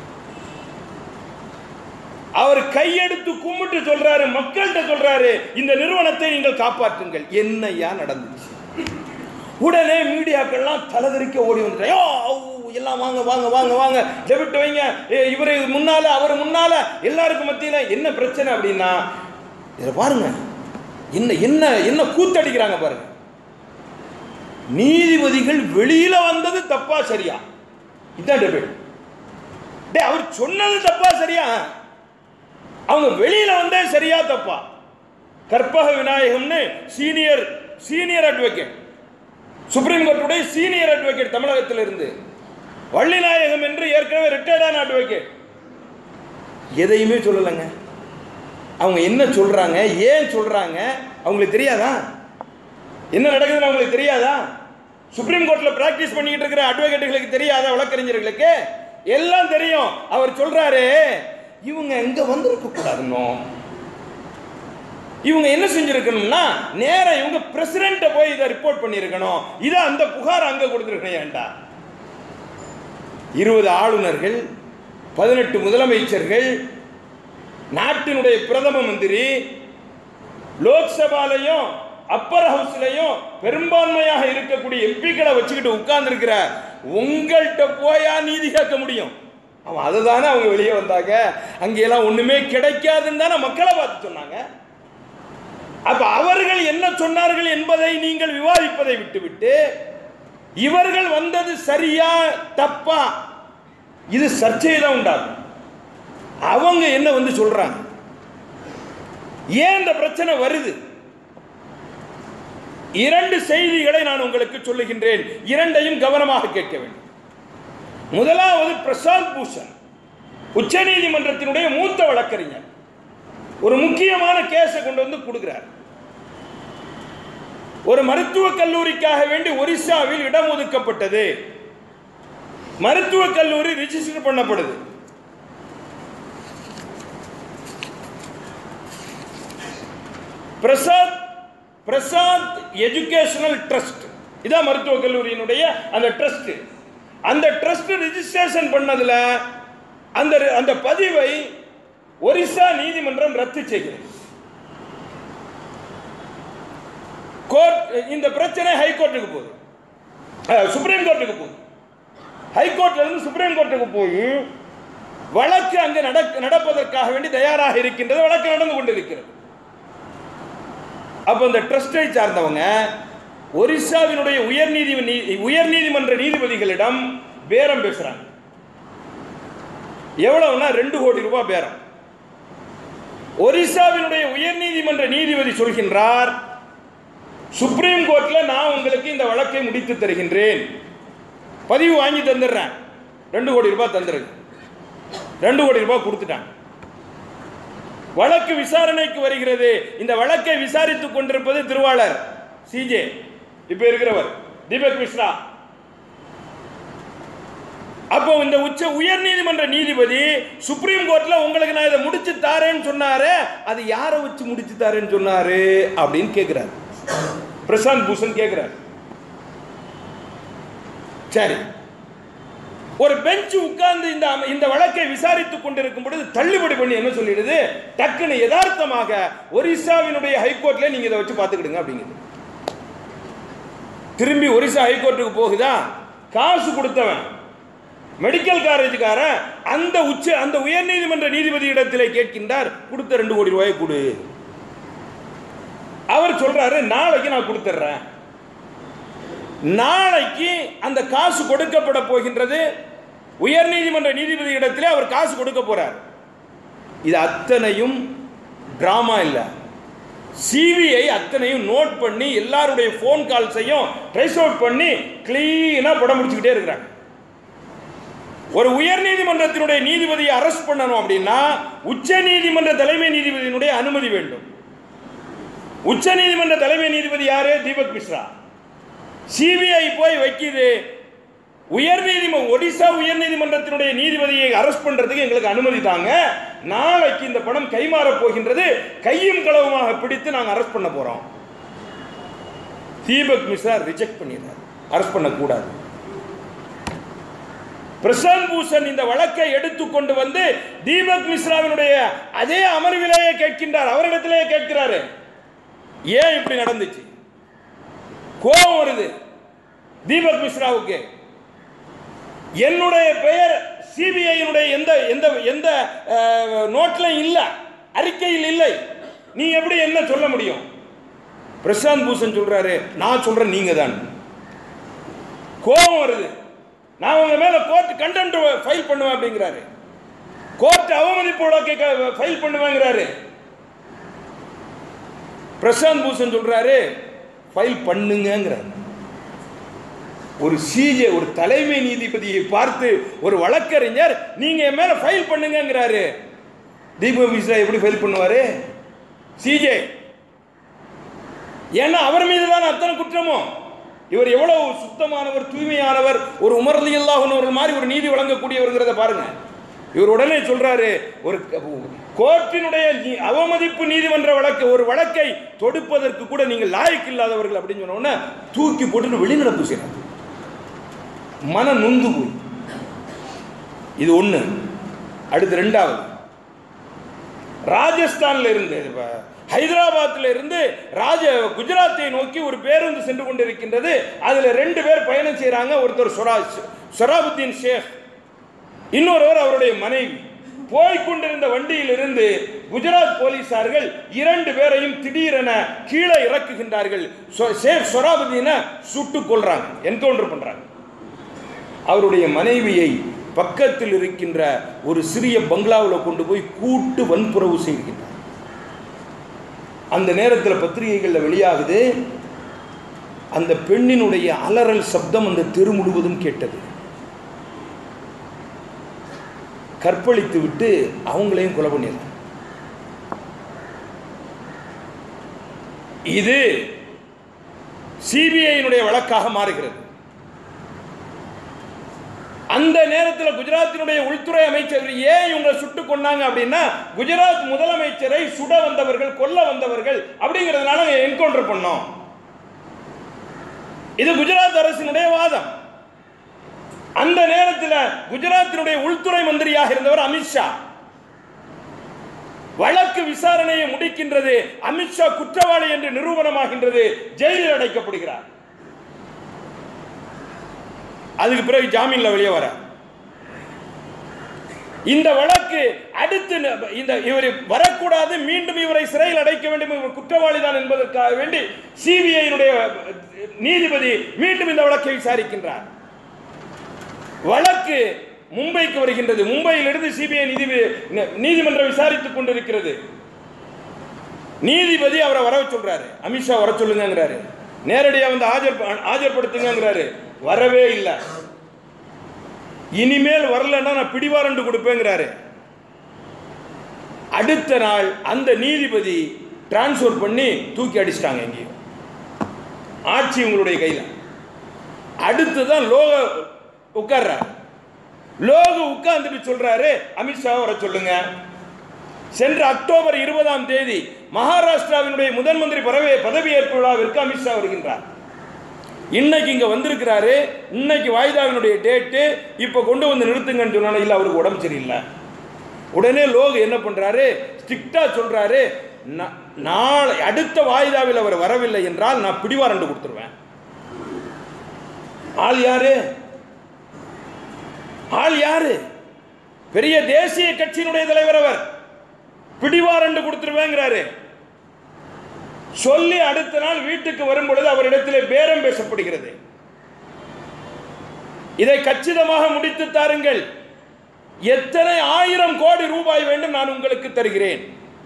அவர் கையெடுத்து கும்பிட்டு சொல்றாரு மக்கள்கிட்ட சொல்றாரு இந்த நிறுவனத்தை நீங்கள் காப்பாற்றுங்கள் என்னையா நடந்துச்சு உடனே மீடியாக்கள்லாம் தலைதறிக்க ஓடி வந்துட்டேன் "ஐயோ, அவு, எல்லாம் வாங்க வாங்க வாங்க வாங்க டெபிட் வைங்க இவர் முன்னால அவர் முன்னால எல்லாருக்கும் மத்தியில என்ன பிரச்சனை அப்படின்னா இதை பாருங்க என்ன என்ன என்ன கூத்தடிக்கிறாங்க பாருங்க நீதிபதிகள் வெளியில வந்தது தப்பா சரியா இதான் டெபிட் டேய் அவர் சொன்னது தப்பா சரியா அவங்க வெளியில வந்தே சரியா தப்பா கற்பக விநாயகம்னு சீனியர் சீனியர் அட்வொகேட் சுப்ரீம் கோர்ட்டுடைய சீனியர் அட்வொகேட் தமிழகத்தில் இருந்து வள்ளிநாயகம் என்று ஏற்கனவே ரிட்டையர்டான அட்வொகேட் எதையுமே சொல்லலைங்க அவங்க என்ன சொல்றாங்க ஏன் சொல்றாங்க அவங்களுக்கு தெரியாதா என்ன நடக்குதுன்னு அவங்களுக்கு தெரியாதா சுப்ரீம் கோர்ட்ல பிராக்டிஸ் பண்ணிக்கிட்டு இருக்கிற அட்வொகேட்டுகளுக்கு தெரியாதா வழக்கறிஞர்களுக்கு எல்லாம் தெரியும் அவர் சொல்றாரு இவங்க இங்க வந்திருக்க கூடாதுன்னோ இவங்க என்ன செஞ்சிருக்கணும்னா நேரா இவங்க பிரசிடென்ட்டை போய் இதை ரிப்போர்ட் பண்ணியிருக்கணும் இதை அந்த புகார் அங்க கொடுத்துருக்கணும் ஏன்டா இருபது ஆளுநர்கள் பதினெட்டு முதலமைச்சர்கள் நாட்டினுடைய பிரதம மந்திரி லோக்சபாலையும் அப்பர் ஹவுஸ்லயும் பெரும்பான்மையாக இருக்கக்கூடிய எம்பிக்களை வச்சுக்கிட்டு உட்கார்ந்துருக்கிற உங்கள்கிட்ட போயா நீதி கேட்க முடியும் அவன் அதை தானே அவங்க வெளியே வந்தாங்க அங்கெல்லாம் ஒண்ணுமே கிடைக்காதுன்னு தானே மக்களை பார்த்து சொன்னாங்க அப்ப அவர்கள் என்ன சொன்னார்கள் என்பதை நீங்கள் விவாதிப்பதை விட்டுவிட்டு இவர்கள் வந்தது சரியா தப்பா இது சர்ச்சையை தான் உண்டாகும் அவங்க என்ன வந்து சொல்றாங்க ஏன் இந்த பிரச்சனை வருது இரண்டு செய்திகளை நான் உங்களுக்கு சொல்லுகின்றேன் இரண்டையும் கவனமாக கேட்க வேண்டும் முதலாவது பிரசாந்த் பூஷன் உச்சநீதிமன்றத்தினுடைய மூத்த வழக்கறிஞர் ஒரு முக்கியமான கேஸை கொண்டு வந்து கொடுக்கிறார் ஒரு மருத்துவக் கல்லூரிக்காக வேண்டி ஒரிசாவில் இடம் ஒதுக்கப்பட்டது மருத்துவக் கல்லூரி ரிஜிஸ்டர் பண்ணப்படுது பிரசாத் பிரசாத் எஜுகேஷனல் ட்ரஸ்ட் இதான் மருத்துவக் கல்லூரியினுடைய அந்த ட்ரஸ்ட் அந்த ட்ரஸ்ட் ரிஜிஸ்ட்ரேஷன் பண்ணதுல அந்த அந்த பதிவை ஒரிசா நீதிமன்றம் ரத்து செய்கிறது கோர்ட் இந்த பிரச்சனை ஹைகோர்ட்டுக்கு போகுது அஹ், சுப்ரீம் கோர்ட்டுக்கு போகுது ஹைகோர்ட்ல இருந்து சுப்ரீம் கோர்ட்டுக்கு போய் வழக்கு அங்கு நடக்க நடப்பதற்காக வேண்டி தயாராக இருக்கின்றது வழக்கு நடந்து கொண்டிருக்கிறது அப்போ இந்த ட்ரஸ்டை சார்ந்தவங்க ஒரிசாவினுடைய உயர்நீதி உயர்நீதிமன்ற நீதிபதிகளிடம் பேரம் பேசுறாங்க எவ்வளவுனா ரெண்டு கோடி ரூபாய் பேரம் ஒரிசாவினுடைய உயர்நீதிமன்ற நீதிபதி சொல்கின்றார் சுப்ரீம் கோர்ட்ல நான் உங்களுக்கு இந்த வழக்கை முடித்து தருகின்றேன் பதிவு வாங்கி தந்துடுறேன் ரெண்டு கோடி ரூபாய் தந்துருங்க ரெண்டு கோடி ரூபாய் கொடுத்துட்டாங்க வழக்கு விசாரணைக்கு வருகிறது இந்த வழக்கை விசாரித்துக் கொண்டிருப்பது திருவாளர் சிஜே இப்ப இருக்கிறவர் தீபக் மிஸ்ரா அப்போ இந்த உச்ச உயர் நீதிமன்ற நீதிபதி சுப்ரீம் கோர்ட்ல உங்களுக்கு நான் இதை முடிச்சு தாரேன்னு சொன்னாரு அது யாரை வச்சு முடிச்சு தாரேன்னு சொன்னாரு அப்படின்னு கேட்கிறார் பிரசாந்த் பூஷன் கேட்கிறார் சரி ஒரு பெஞ்ச் உட்கார்ந்து இந்த அம- இந்த வழக்கை விசாரித்துக் கொண்டிருக்கும் பொழுது தள்ளுபடி பண்ணி என்ன சொல்லிடுது டக்குன்னு யதார்த்தமாக ஒரிசாவினுடைய ஹைகோர்ட்ல நீங்க இதை வச்சு பார்த்துக்கிடுங்க அப்படிங்குது திரும்பி ஒரிசா ஹைகோர்ட்டுக்கு போகுதா காசு கொடுத்தவன் மெடிக்கல் காலேஜுக்காரன் அந்த உச்ச அந்த உயர்நீதிமன்ற நீதிபதி இடத்திலே கேட்கின்றார் கொடுத்த ரெண்டு கோடி ரூபாயை கொடு அவர் சொல்றாரு நாளைக்கு நான் கொடுத்துட்றேன் நாளைக்கு அந்த காசு கொடுக்கப்பட போகின்றது உயர்நீதிமன்ற நீதிபதி இடத்திலே அவர் காசு கொடுக்க போறார் இது அத்தனையும் டிராமா இல்ல சிபிஐ அத்தனையும் நோட் பண்ணி எல்லாருடைய ஃபோன் கால்ஸையும் ட்ரேஸ் அவுட் பண்ணி கிளீனா படம் முடிச்சுக்கிட்டே இருக்கிறாங்க ஒரு உயர் நீதிமன்றத்தினுடைய நீதிபதியை அரெஸ்ட் பண்ணணும் அப்படின்னா உச்ச நீதிமன்ற தலைமை நீதிபதியினுடைய அனுமதி வேண்டும் உச்ச நீதிமன்ற தலைமை நீதிபதி யாரு தீபக் மிஸ்ரா சிபிஐ போய் வைக்குது உயர் நீதிமன்ற ஒடிசா உயர் நீதிமன்றத்தினுடைய நீதிபதியை அரெஸ்ட் பண்றதுக்கு எங்களுக்கு அனுமதி தாங்க நாளைக்கு இந்த படம் கைமாற போகின்றது கையும் களவுமாக பிடித்து நாங்க அரெஸ்ட் பண்ண போறோம் தீபக் மிஸ்ரா ரிஜெக்ட் பண்ணிடுறாரு அரெஸ்ட் பண்ணக்கூடாது பிரசாந்த் பூஷன் இந்த வழக்கை எடுத்துக்கொண்டு வந்து தீபக் மிஸ்ராவினுடைய அதே அமர்விலேயே கேட்கின்றார் அவரிடத்திலேயே கேட்கிறாரு ஏன் இப்படி நடந்துச்சு கோபம் வருது தீபக் மிஸ்ராவுக்கு என்னுடைய பெயர் சிபிஐனுடைய எந்த எந்த எந்த நோட்லையும் இல்ல அறிக்கையில் இல்லை நீ எப்படி என்ன சொல்ல முடியும் பிரசாந்த் பூஷன் சொல்றாரு நான் சொல்றேன் நீங்க தான் கோபம் வருது நான் உங்க மேல கோர்ட் கண்டெம்ட் ஃபைல் பண்ணுவேன் அப்படிங்கிறாரு கோர்ட் அவமதிப்பு வழக்கை ஃபைல் பண்ணுவேங்கிறாரு பிரசாந்த் பூஷன் சொல்றாரு ஃபைல் பண்ணுங்கிறாரு ஒரு சிஜே ஒரு தலைமை நீதிபதியை பார்த்து ஒரு வழக்கறிஞர் நீங்க என் மேல ஃபைல் பண்ணுங்கிறாரு தீபக் மிஸ்ரா எப்படி ஃபைல் பண்ணுவாரு சிஜே ஏன்னா அவர் மீது தான் அத்தனை குற்றமும் இவர் எவ்வளவு சுத்தமானவர் தூய்மையானவர் ஒரு உமர்லி அல்லாஹ்னவர்கள் மாதிரி ஒரு நீதி வழங்கக்கூடியவர்கிறத பாருங்க இவர் உடனே சொல்றாரு ஒரு க- கோர்ட்டினுடைய நீ- அவமதிப்பு நீதிமன்ற வழக்கு ஒரு வழக்கை தொடுப்பதற்கு கூட நீங்கள் லாய்க்கு இல்லாதவர்கள் அப்படின்னு சொன்ன உடனே தூக்கி போட்டுட்டு வெளிநடப்பு செய்யறாங்க மன நொந்து போய் இது ஒண்ணு அடுத்து ரெண்டாவது ராஜஸ்தான்ல இருந்து இப்ப ஹைதராபாத்ல இருந்து ராஜ குஜராத்தை நோக்கி ஒரு பேருந்து சென்று கொண்டிருக்கின்றது அதுல ரெண்டு பேர் பயணம் செய்றாங்க ஒருத்தர் சொராஜ் சொராபுத்தீன் ஷேக் இன்னொருவர் அவருடைய மனைவி போய்க்கொண்டிருந்த வண்டியிலிருந்து குஜராத் போலீசார்கள் இரண்டு பேரையும் திடீரென கீழே இறக்குகின்றார்கள் சொ- ஷேக் சொராபுதீனை சுட்டுக் கொள்றாங்க என்கவுண்டர் பண்றாங்க அவருடைய மனைவியை பக்கத்தில் இருக்கின்ற ஒரு சிறிய பங்களாவில் கொண்டு போய் கூட்டு வன்புறவு செய்கின்றார் அந்த நேரத்தில் பத்திரிகைகளில் வெளியாகுது அந்த பெண்ணினுடைய அலறல் சப்தம் அந்த தெரு முழுவதும் கேட்டது கற்பழித்து விட்டு அவங்களையும் கொலை பண்ணிடலாம் இது சிபிஐயினுடைய வழக்காக மாறுகிறது அந்த நேரத்தில் குஜராத்தினுடைய உள்துறை அமைச்சர் ஏன் இவங்க சுட்டு கொண்டாங்க அப்படின்னா குஜராத் முதலமைச்சரை சுட வந்தவர்கள் கொல்ல வந்தவர்கள் அப்படிங்கிறதுனால என்கவுண்டர் பண்ணோம் இது குஜராத் அரசினுடைய வாதம் அந்த நேரத்தில் குஜராத்தினுடைய உள்துறை மந்திரியாக இருந்தவர் அமித்ஷா வழக்கு விசாரணையை முடிக்கின்றது அமித்ஷா குற்றவாளி என்று நிரூபணமாகின்றது ஜெயிலில் அடைக்கப்படுகிறார் அதுக்கு பிறகு ஜாமீன்ல வெளியே வர இந்த வழக்கு அடுத்து ந- இந்த இவர் வரக்கூடாது மீண்டும் இவரை சிறையில் அடைக்க வேண்டும் இவர் குற்றவாளி தான் என்பதற்காக வேண்டி சிபிஐனுடைய நீதிபதி மீண்டும் இந்த வழக்கை விசாரிக்கின்றார் வழக்கு மும்பைக்கு வருகின்றது மும்பையிலிருந்து சிபிஐ நீதி நீதிமன்றம் விசாரித்துக் கொண்டிருக்கிறது நீதிபதி அவரை வர சொல்றாரு அமித்ஷா வர சொல்லுங்கங்கிறாரு நேரடியாக வந்து ஆஜர் ஆஜர்படுத்துங்கங்கிறாரு வரவே இல்லை இனிமேல் வரலன்னா நான் பிடிவாரண்டு கொடுப்பேங்கிறாரு அடுத்த நாள் அந்த நீதிபதி டிரான்ஸ்ஃபர் பண்ணி தூக்கி அடிச்சிட்டாங்க எங்கேயும் ஆட்சி உங்களுடைய கையில் அடுத்துதான் லோக உட்கார்றாரு லோகு உட்கார்ந்துட்டு சொல்றாரு அமித்ஷாவை வர சொல்லுங்க சென்ற அக்டோபர் இருபதாம் தேதி மகாராஷ்டிராவினுடைய முதன் மந்திரி பதவி பதவியேற்பு விழாவிற்கு அமித்ஷா வருகின்றார் இன்னைக்கு இங்க வந்திருக்கிறாரு இன்னைக்கு வாய்தாவினுடைய டேட்டு இப்ப கொண்டு வந்து நிறுத்துங்கன்னு சொன்னா இல்ல அவருக்கு உடம்பு சரியில்லை உடனே லோகு என்ன பண்றாரு ஸ்ட்ரிக்டா சொல்றாரு "நா- நாளை அடுத்த வாய்தாவில் அவர் வரவில்லை என்றால் நான் பிடிவாரண்டு கொடுத்துருவேன் ஆள் யாரு ஆள் யாரு பெரிய தேசிய கட்சியினுடைய தலைவர் அவர் பிடிவாரண்டு கொடுத்துருவேங்கிறாரு சொல்லி அடுத்த நாள் வீட்டுக்கு வரும் பொழுது அவரிடத்திலே பேரம் பேசப்படுகிறது இதை கச்சிதமாக முடித்து தாருங்கள் எத்தனை ஆயிரம் கோடி ரூபாய் வேண்டும் நான் உங்களுக்கு தருகிறேன்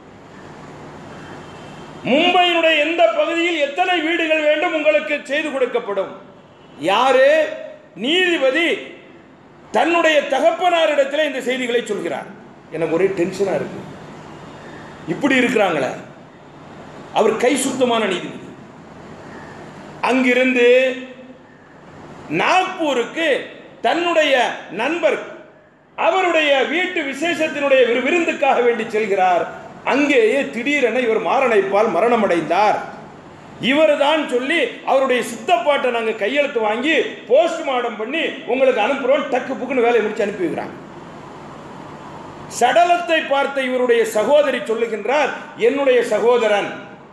மும்பையினுடைய எந்த பகுதியில் எத்தனை வீடுகள் வேண்டும் உங்களுக்கு செய்து கொடுக்கப்படும் யாரு நீதிபதி தன்னுடைய தகப்பனாரிடத்தில் இந்த செய்திகளை சொல்கிறார் எனக்கு ஒரே டென்ஷனா இருக்கு இப்படி இருக்கிறாங்களே அவர் கை சுத்தமான நீதிபதி அங்கிருந்து நாக்பூருக்கு தன்னுடைய நண்பர் அவருடைய வீட்டு விசேஷத்தினுடைய விரு- விருந்துக்காக வேண்டி செல்கிறார் அங்கேயே திடீரென இவர் மாரடைப்பால் மரணமடைந்தார் இவர் தான் சொல்லி அவருடைய சித்தப்பாட்டை நாங்கள் கையெழுத்து வாங்கி போஸ்ட்மார்ட்டம் பண்ணி உங்களுக்கு அனுப்புறோம் டக்கு புக்குன்னு வேலையை முடிச்சு அனுப்பி வைக்கிறாங்க சடலத்தை பார்த்த இவருடைய சகோதரி சொல்லுகின்றார் என்னுடைய சகோதரன்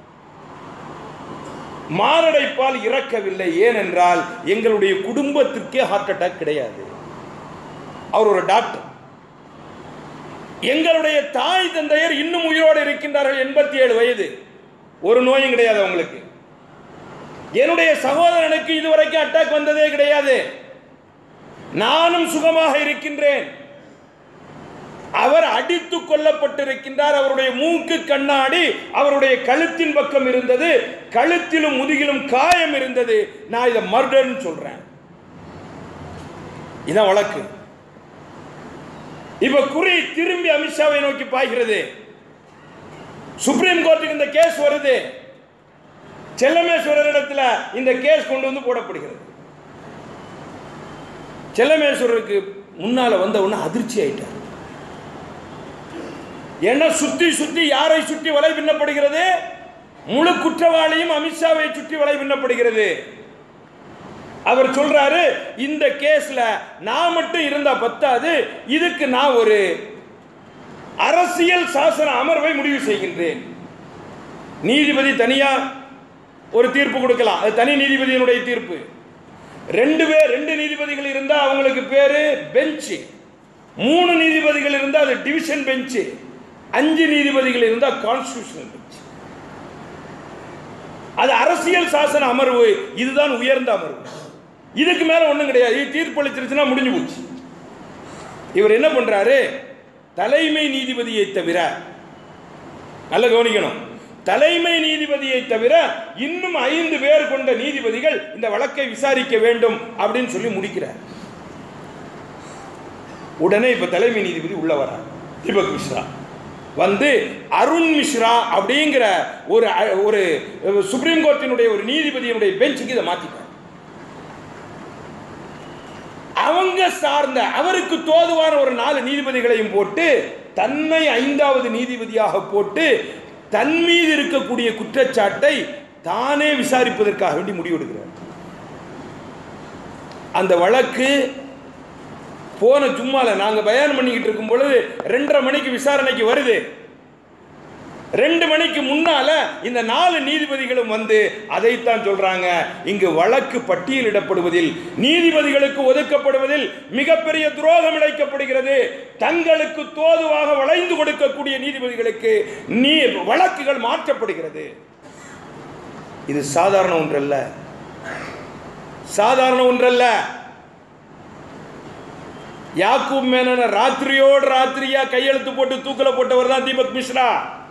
மாரடைப்பால் இறக்கவில்லை ஏனென்றால் எங்களுடைய குடும்பத்திற்கே ஹார்ட் அட்டாக் கிடையாது அவர் ஒரு டாக்டர் எங்களுடைய தாய் தந்தையர் இன்னும் உயிரோடு இருக்கின்றார்கள் எண்பத்தி ஏழு வயது ஒரு நோயும் கிடையாது அவங்களுக்கு என்னுடைய சகோதரனுக்கு இதுவரைக்கும் அட்டாக் வந்ததே கிடையாது நானும் சுகமாக இருக்கின்றேன் அவர் அடித்து கொல்லப்பட்டிருக்கின்றார் அவருடைய மூக்கு கண்ணாடி அவருடைய கழுத்தின் பக்கம் இருந்தது கழுத்திலும் முதுகிலும் காயம் இருந்தது நான் இதை மர்டர்னு சொல்றேன் இதான் வழக்கு இப்ப குறி திரும்பி அமித்ஷாவை நோக்கி பாய்கிறது சுப்ரீம் கோர்ட்டுக்கு இந்த கேஸ் வருது செல்லமேஸ்வரர் இடத்துல இந்த கேஸ் கொண்டு வந்து போடப்படுகிறது செல்லமேஸ்வரருக்கு முன்னால வந்த உடனே அதிர்ச்சி ஆயிட்டார் ஏன்னா சுத்தி சுத்தி யாரை சுற்றி வலை பின்னப்படுகிறது முழு குற்றவாளியும் அமித்ஷாவை சுற்றி வலை பின்னப்படுகிறது அவர் சொல்றாரு இந்த கேஸ்ல நான் மட்டும் இருந்தா பத்தாது இதுக்கு நான் ஒரு அரசியல் சாசன அமர்வை முடிவு செய்கின்றேன் நீதிபதி தனியா ஒரு தீர்ப்பு கொடுக்கலாம் அது தனி நீதிபதியினுடைய தீர்ப்பு ரெண்டு பேர் ரெண்டு நீதிபதிகள் இருந்தா அவங்களுக்கு பேரு பெஞ்சு மூணு நீதிபதிகள் இருந்தா அது டிவிஷன் பெஞ்சு அஞ்சு நீதிபதிகள் இருந்தா கான்ஸ்டிடியூஷனல் பெஞ்ச் அது அரசியல் சாசன அமர்வு இதுதான் உயர்ந்த அமர்வு இதுக்கு மேல ஒண்ணும் கிடையாது இது தீர்ப்பளிச்சிருச்சுன்னா முடிஞ்சு போச்சு இவர் என்ன பண்றாரு தலைமை நீதிபதியை தவிர நல்ல கவனிக்கணும் தலைமை நீதிபதியை தவிர இன்னும் ஐந்து பேர் கொண்ட நீதிபதிகள் இந்த வழக்கை விசாரிக்க வேண்டும் அப்படின்னு சொல்லி முடிக்கிறார் உடனே இப்ப தலைமை நீதிபதி உள்ள வரார் தீபக் மிஸ்ரா வந்து அருண் மிஸ்ரா அப்படிங்கிற ஒரு ஒரு சுப்ரீம் கோர்ட்டினுடைய ஒரு நீதிபதியினுடைய பெஞ்சுக்கு இதை மாத்திட்டார் அவங்க சார்ந்த அவருக்கு தோதுவான ஒரு நாலு நீதிபதிகளையும் போட்டு தன்னை ஐந்தாவது நீதிபதியாக போட்டு தன் மீது இருக்கக்கூடிய குற்றச்சாட்டை தானே விசாரிப்பதற்காக வேண்டி முடிவெடுக்கிறார் அந்த வழக்கு போன ஜும்மால நாங்க பயான் பண்ணிக்கிட்டு இருக்கும் பொழுது ரெண்டரை மணிக்கு விசாரணைக்கு வருது ரெண்டு மணிக்கு முன்னால இந்த நாலு நீதிபதிகளும் வந்து அதைத்தான் சொல்றாங்க இங்கு வழக்கு பட்டியலிடப்படுவதில் நீதிபதிகளுக்கு ஒதுக்கப்படுவதில் மிகப்பெரிய துரோகம் இழைக்கப்படுகிறது தங்களுக்கு தோதுவாக வளைந்து கொடுக்கக்கூடிய நீதிபதிகளுக்கு நீ வழக்குகள் மாற்றப்படுகிறது இது சாதாரண ஒன்றல்ல சாதாரண ஒன்றல்ல யாக்கூப் மேனன ராத்திரியோடு ராத்திரியா கையெழுத்து போட்டு தூக்கல போட்டவர் தான் தீபக் மிஸ்ரா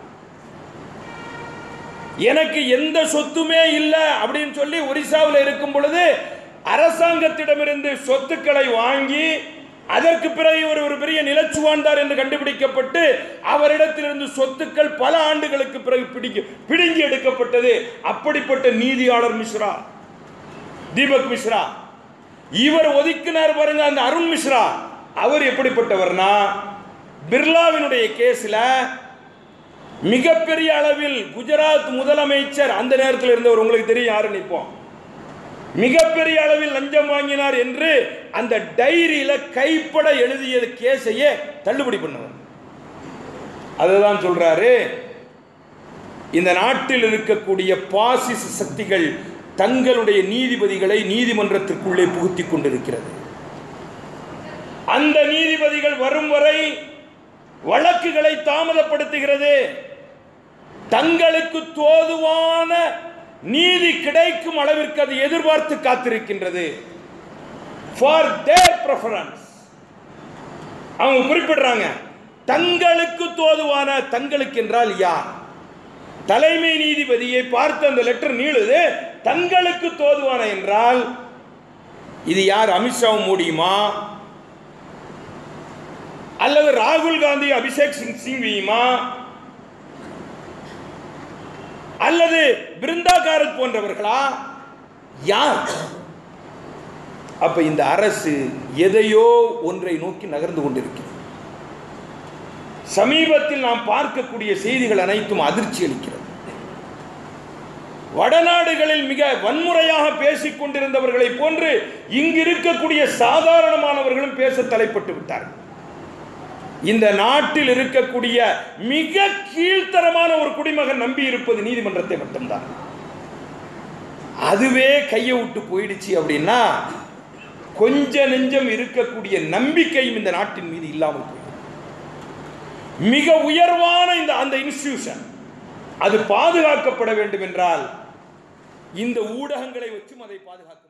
எனக்கு எந்த சொத்துமே இல்லை அப்படின்னு சொல்லி ஒரிசாவில் இருக்கும் பொழுது அரசாங்கத்திடமிருந்து சொத்துக்களை வாங்கி அதற்கு பிறகு இவர் ஒரு பெரிய நிலச்சுவாண்டார் என்று கண்டுபிடிக்கப்பட்டு அவரிடத்திலிருந்து சொத்துக்கள் பல ஆண்டுகளுக்கு பிறகு பிடிக்க பிடுங்கி எடுக்கப்பட்டது அப்படிப்பட்ட நீதியாளர் மிஸ்ரா தீபக் மிஸ்ரா இவர் ஒதுக்கினார் பாருங்க அந்த அருண் மிஸ்ரா அவர் எப்படிப்பட்டவர்னா பிர்லாவினுடைய கேஸ்ல மிகப்பெரிய அளவில் குஜராத் முதலமைச்சர் அந்த நேரத்தில் இருந்தவர் உங்களுக்கு தெரியும் யாரு நிற்போம் மிகப்பெரிய அளவில் லஞ்சம் வாங்கினார் என்று அந்த டைரியில கைப்பட எழுதிய கேஸையே தள்ளுபடி பண்ணவர் அதுதான் சொல்றாரு இந்த நாட்டில் இருக்கக்கூடிய பாசிச சக்திகள் தங்களுடைய நீதிபதிகளை நீதிமன்றத்திற்குள்ளே புகுத்தி கொண்டிருக்கிறது அந்த நீதிபதிகள் வரும் வரை வழக்குகளை தாமதப்படுத்துகிறது தங்களுக்கு தோதுவான நீதி கிடைக்கும் அளவிற்கு அது எதிர்பார்த்து காத்திருக்கின்றது ஃபார் தேர் ப்ரெஃபரன்ஸ் அவங்க குறிப்பிடுறாங்க தங்களுக்கு தோதுவான தங்களுக்கு என்றால் யார் தலைமை நீதிபதியை பார்த்து அந்த லெட்டர் நீளுது தங்களுக்கு தோதுவான என்றால் இது யார் அமித்ஷாவும் மோடியுமா அல்லது ராகுல் காந்தி அபிஷேக் சிங் சிங்வியுமா அல்லது பிருந்தா காரத் போன்றவர்களா யார் அப்ப இந்த அரசு எதையோ ஒன்றை நோக்கி நகர்ந்து கொண்டிருக்கிறது சமீபத்தில் நாம் பார்க்கக்கூடிய செய்திகள் அனைத்தும் அதிர்ச்சி அளிக்கிறது வடநாடுகளில் மிக வன்முறையாக பேசிக் கொண்டிருந்தவர்களை போன்று இங்கு இருக்கக்கூடிய சாதாரணமானவர்களும் பேச தலைப்பட்டு விட்டார்கள் இந்த நாட்டில் இருக்கக்கூடிய மிக கீழ்த்தரமான ஒரு குடிமகன் நம்பி இருப்பது நீதிமன்றத்தை மட்டும்தான் அதுவே கையை விட்டு போயிடுச்சு அப்படின்னா கொஞ்ச நெஞ்சம் இருக்கக்கூடிய நம்பிக்கையும் இந்த நாட்டின் மீது இல்லாமல் போயிடும் மிக உயர்வான இந்த அந்த இன்ஸ்டிடியூஷன் அது பாதுகாக்கப்பட வேண்டும் என்றால் இந்த ஊடகங்களை வச்சும் அதை பாதுகாக்க